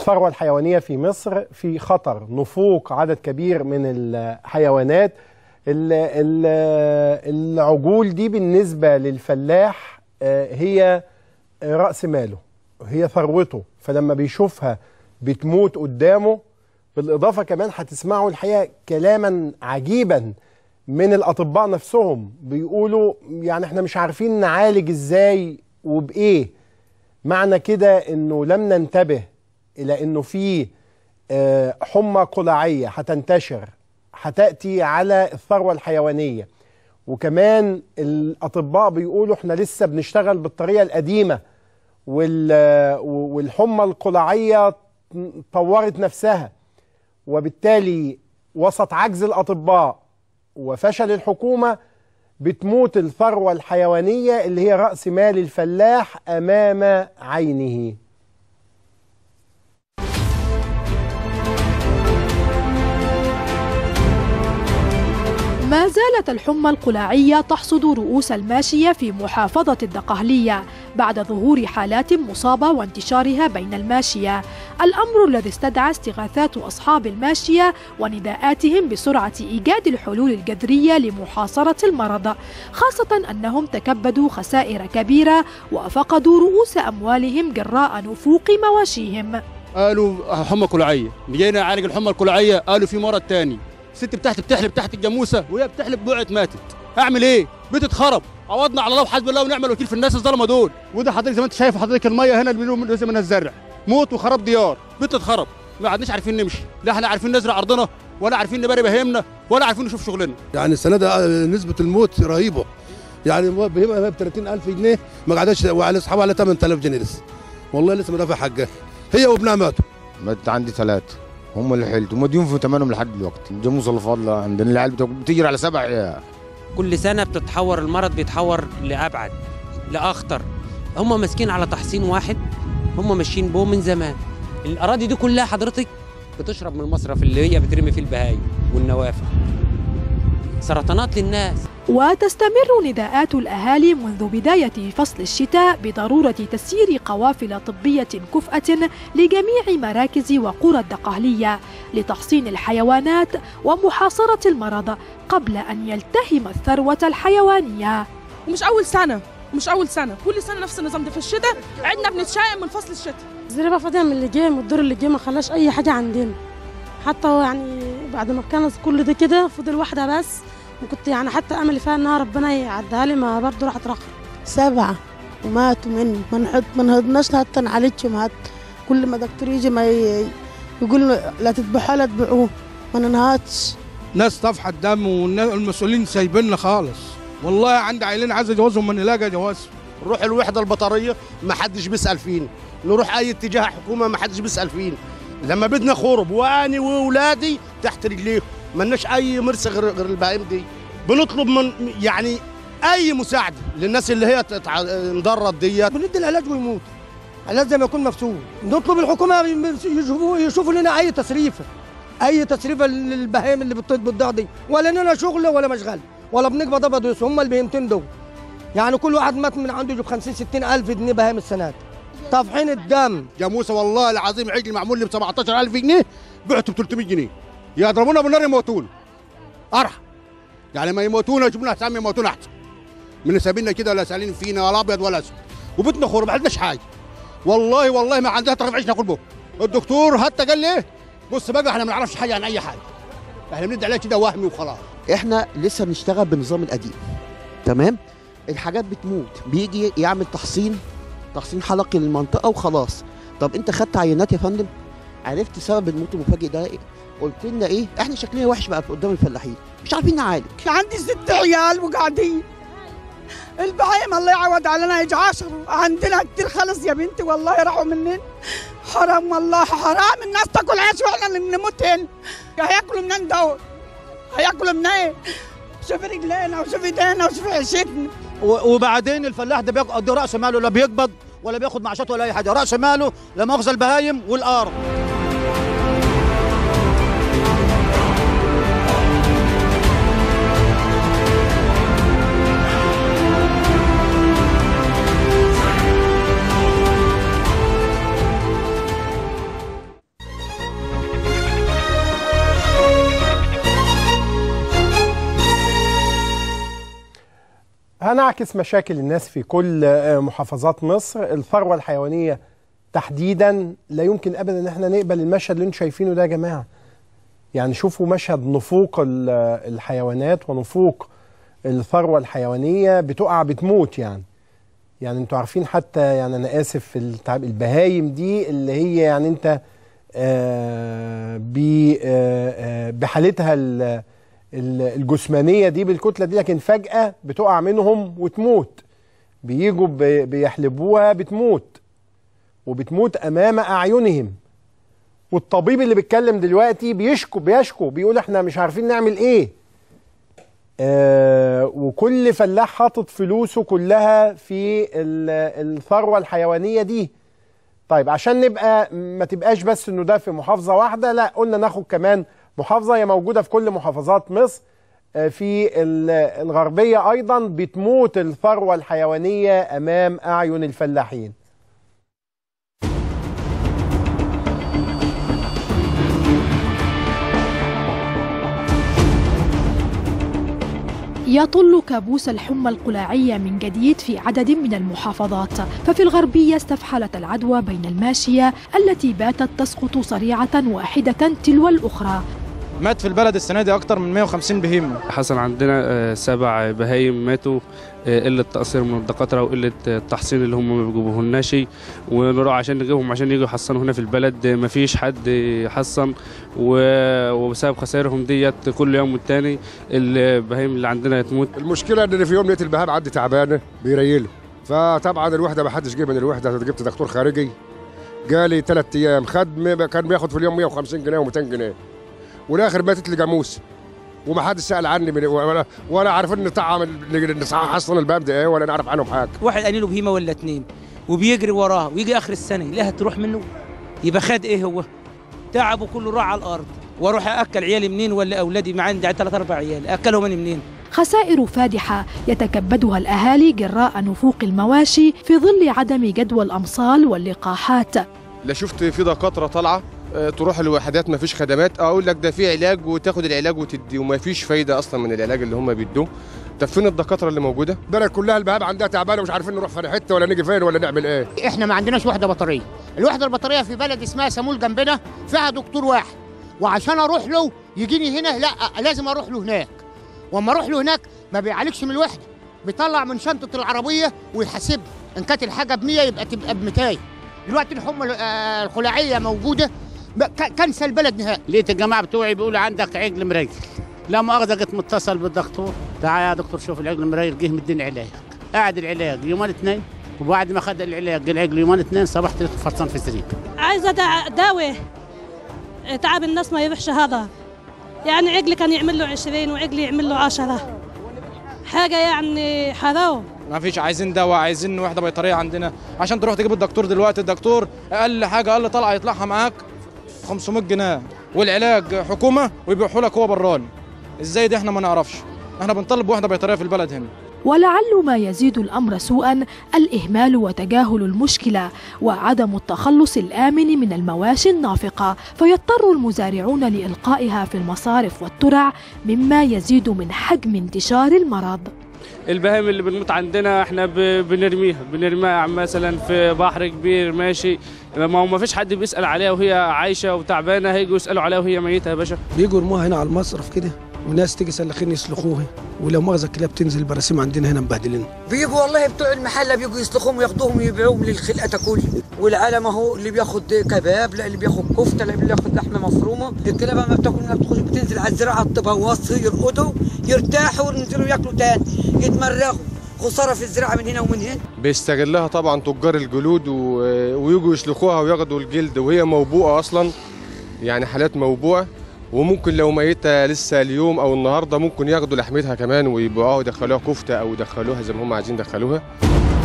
الثروة الحيوانية في مصر في خطر نفوق عدد كبير من الحيوانات ال- ال- العجول دي بالنسبة للفلاح آه، هي رأس ماله هي ثروته فلما بيشوفها بتموت قدامه بالإضافة كمان هتسمعوا الحقيقة كلاما عجيبا من الأطباء نفسهم بيقولوا يعني احنا مش عارفين نعالج ازاي وبإيه معنى كده انه لم ننتبه الى انه في آه، حمى قلاعيه هتنتشر هتاتي على الثروه الحيوانيه وكمان الاطباء بيقولوا احنا لسه بنشتغل بالطريقه القديمه وال- والحمى القلاعيه طورت نفسها وبالتالي وسط عجز الاطباء وفشل الحكومه بتموت الثروه الحيوانيه اللي هي راس مال الفلاح امام عينه ما زالت الحمى القلاعية تحصد رؤوس الماشية في محافظة الدقهلية بعد ظهور حالات مصابة وانتشارها بين الماشية الأمر الذي استدعى استغاثات أصحاب الماشية ونداءاتهم بسرعة إيجاد الحلول الجذرية لمحاصرة المرض خاصة أنهم تكبدوا خسائر كبيرة وفقدوا رؤوس أموالهم جراء نفوق مواشيهم قالوا حمى كلاعيه جينا نعالج الحمى الكلاعيه قالوا في مرض تاني الست بتاعتي بتحلب تحت الجاموسه وهي بتحلب ضاعت ماتت اعمل ايه بيت اتخرب عوضنا على الله وحسب الله ونعم الوكيل في الناس الظلمه دول وده حضرتك زي ما انت شايف حضرتك الميه هنا اللي بيقولوا من الزرع موت وخراب ديار بيت اتخرب ما عدناش عارفين نمشي لا احنا عارفين نزرع ارضنا ولا عارفين نبري بهيمنا ولا عارفين نشوف شغلنا يعني السنه ده نسبه الموت رهيبه يعني بهيمه ب 30000 جنيه ما قعدش وعلى اصحابها على 8000 جنيه لسه والله لسه ما دافع حقها هي وابنها ماتوا مات عندي ثلاثة هم اللي حلت ومديون في ثمنهم لحد دلوقتي الجاموسة اللي فاضلة عندنا العيال بتاك- بتجري على سبع عيال كل سنة بتتحور المرض بيتحور لأبعد لأخطر هم ماسكين على تحصين واحد هم ماشيين بوه من زمان الأراضي دي كلها حضرتك بتشرب من المصرف اللي هي بترمي فيه البهايم والنوافع سرطانات للناس وتستمر نداءات الأهالي منذ بداية فصل الشتاء بضرورة تسيير قوافل طبية كفءة لجميع مراكز وقرى الدقهلية لتحصين الحيوانات ومحاصرة المرض قبل أن يلتهم الثروة الحيوانية ومش اول سنه مش اول سنه كل سنه نفس النظام ده في الشتاء عدنا بنتشائم من فصل الشتاء الزريبة فاضية من اللي جه من الدور اللي جه ما خلاش أي حاجة عندنا حتى هو يعني بعد ما كان كل ده كده فضل واحدة بس وكنت يعني حتى أملي فيها إنها ربنا يعدها لي ما برضه راحت رخر سبعة وماتوا مني ما نحط ما نهضناش حتى نعالجهم حتى كل ما دكتور يجي ما ي... يقول لا تذبحوه لا تبيعوه ما ننهضش ناس طفحة دم والمسؤولين سايبيننا خالص والله عندي عيلين عايز اجوزهم ما نلاقي جواز نروح الوحده البطريه ما حدش بيسال فينا نروح اي اتجاه حكومه ما حدش بيسال فينا لما بدنا خرب واني واولادي تحت رجليهم ملناش اي مرسى غير غير البهائم دي بنطلب من يعني اي مساعده للناس اللي هي تتع- انضرت ديت بندي العلاج ويموت علاج زي ما يكون مفسود نطلب الحكومه يشوفوا يشوفوا لنا اي تصريفه اي تصريفه للبهائم اللي بتطير بالضاع دي ولا لنا شغل ولا مشغل ولا بنقبض ابد ويس هم البهيمتين دول يعني كل واحد مات من عنده يجيب 50 60 الف جنيه بهائم السنه دي طافحين الدم جاموسه والله العظيم عجل معمول لي ب 17000 جنيه بعته ب 300 جنيه يضربونا بالنار يموتونا ارحم يعني ما يموتونا يجيبوا لنا حسام يموتونا احسن من سابينا كده ولا سالين فينا ولا ابيض ولا اسود وبتنا خرب ما عندناش حاجه والله والله ما عندنا طرف عيش ناكل به الدكتور حتى قال لي ايه بص بقى احنا ما نعرفش حاجه عن اي حاجه احنا بندي عليها كده وهمي وخلاص احنا لسه بنشتغل بالنظام القديم تمام الحاجات بتموت بيجي يعمل تحصين تحصين حلقي للمنطقه وخلاص طب انت خدت عينات يا فندم عرفت سبب الموت المفاجئ ده ايه قلت لنا ايه احنا شكلنا وحش بقى قدام الفلاحين مش عارفين نعالج عندي ست عيال وقاعدين البهايم الله يعوض علينا يجي عشر عندنا كتير خلص يا بنتي والله راحوا مننا حرام والله حرام الناس تاكل عيش واحنا اللي نموت هنا هياكلوا منين دول هياكلوا منين شوفي رجلينا وشوفي ايدينا وشوفي عيشتنا وبعدين الفلاح ده بيقضي راس ماله لا بيقبض ولا بياخد معاشات ولا اي حاجه راس ماله لا مؤاخذه البهايم والارض هنعكس مشاكل الناس في كل آه، محافظات مصر الثروة الحيوانية تحديدا لا يمكن ابدا ان احنا نقبل المشهد اللي انتم شايفينه ده يا جماعة يعني شوفوا مشهد نفوق ال- الحيوانات ونفوق الثروة الحيوانية بتقع بتموت يعني يعني انتوا عارفين حتى يعني انا اسف في التعب البهايم دي اللي هي يعني انت آه ب- آه آه بحالتها ال- ال- الجسمانيه دي بالكتله دي لكن فجاه بتقع منهم وتموت بيجوا بي- بيحلبوها بتموت وبتموت امام اعينهم والطبيب اللي بيتكلم دلوقتي بيشكو بيشكو بيقول احنا مش عارفين نعمل ايه آه وكل فلاح حاطط فلوسه كلها في ال- الثروه الحيوانيه دي طيب عشان نبقى ما تبقاش بس انه ده في محافظه واحده لا قلنا ناخد كمان محافظه هي موجوده في كل محافظات مصر آه، في ال- الغربيه ايضا بتموت الثروه الحيوانيه امام اعين الفلاحين يطل كابوس الحمى القلاعية من جديد في عدد من المحافظات ففي الغربية استفحلت العدوى بين الماشية التي باتت تسقط صريعة واحدة تلو الأخرى مات في البلد السنه دي اكتر من 150 بهيمه حصل عندنا آه، سبع بهايم ماتوا آه، قلة تقصير من الدكاترة وقلة آه، التحصين اللي هم ما بيجيبوهولناش ونروح عشان نجيبهم عشان يجوا يحصنوا هنا في البلد آه، مفيش حد يحصن و- وبسبب خسائرهم ديت كل يوم والتاني البهايم اللي عندنا تموت المشكله ان في يوم لقيت البهام عندي تعبانه بيريله فطبعا الوحده ما حدش جه من الوحده جبت دكتور خارجي جالي ثلاث ايام خد م- كان بياخد في اليوم 150 جنيه و200 جنيه والاخر ماتت لي جاموس وما حدش سال عني من ولا, ولا عارفين ان طعم اللي حصل الباب ده ايه ولا نعرف عنهم حاجه واحد قال له بهيمه ولا اتنين وبيجري وراه ويجي اخر السنه يلاقيها تروح منه يبقى خد ايه هو تعبه كله راح على الارض واروح اكل عيالي منين ولا اولادي ما عندي ثلاث اربع عيال اكلهم انا منين خسائر فادحة يتكبدها الأهالي جراء نفوق المواشي في ظل عدم جدوى الأمصال واللقاحات لا شفت في دكاتره طالعه آه، تروح الوحدات ما فيش خدمات اقول لك ده في علاج وتاخد العلاج وتدي وما فيش فايده اصلا من العلاج اللي هم بيدوه طب فين الدكاتره اللي موجوده البلد كلها البهام عندها تعبانه ومش عارفين نروح في حته ولا نيجي فين ولا نعمل ايه احنا ما عندناش وحده بطاريه الوحده البطاريه في بلد اسمها سمول جنبنا فيها دكتور واحد وعشان اروح له يجيني هنا لا لازم اروح له هناك واما اروح له هناك ما بيعالجش من الوحده بيطلع من شنطه العربيه ويحاسبني ان كانت الحاجه ب 100 يبقى تبقى ب 200 دلوقتي الحمى آه، الخلاعيه موجوده ب- ك- كنسى البلد نهائي لقيت الجماعه بتوعي بيقولوا عندك عجل مريل لا مؤاخذه جيت متصل بالدكتور تعال يا دكتور شوف العجل مريل جه مديني علاج قعد العلاج يومين اثنين وبعد ما خد العلاج جه العجل يومين اثنين صبحت لقيته فرصان في السرير عايزه دع- داوي تعب الناس ما يروحش هذا يعني عقلي كان يعمل له 20 وعقلي يعمل له 10 حاجه يعني حرام ما فيش عايزين دواء عايزين وحده بيطريه عندنا عشان تروح تجيب الدكتور دلوقتي الدكتور اقل حاجه اقل طلعه يطلعها معاك 500 جنيه والعلاج حكومه ويبيعوا لك هو براني ازاي دي احنا ما نعرفش احنا بنطلب وحده بيطريه في البلد هنا ولعل ما يزيد الأمر سوءا الإهمال وتجاهل المشكلة وعدم التخلص الآمن من المواشي النافقة فيضطر المزارعون لإلقائها في المصارف والترع مما يزيد من حجم انتشار المرض البهائم اللي بنموت عندنا احنا ب- بنرميها بنرميها مثلا في بحر كبير ماشي ما هو ما فيش حد بيسأل عليها وهي عايشة وتعبانة هيجوا يسألوا عليها وهي ميتة يا باشا بيجوا يرموها هنا على المصرف كده وناس تيجي سلخين يسلخوها ولو مؤاخذه الكلاب تنزل البراسيم عندنا هنا مبهدلين بيجوا والله بتوع المحله بيجوا يسلخوهم وياخدوهم ويبيعوهم للخلقه تاكل والعالم اهو اللي بياخد كباب لا اللي بياخد كفته لا اللي بياخد لحمه مفرومه الكلاب ما بتاكل ما بتخش بتنزل على الزراعه تبوظ يرقدوا يرتاحوا وينزلوا ياكلوا تاني يتمرغوا خساره في الزراعه من هنا ومن هنا بيستغلها طبعا تجار الجلود و... ويجوا يسلخوها وياخدوا الجلد وهي موبوءه اصلا يعني حالات موبوءه وممكن لو ميتة لسه اليوم او النهارده ممكن ياخدوا لحمتها كمان ويبيعوها ويدخلوها كفته او يدخلوها زي ما هم عايزين يدخلوها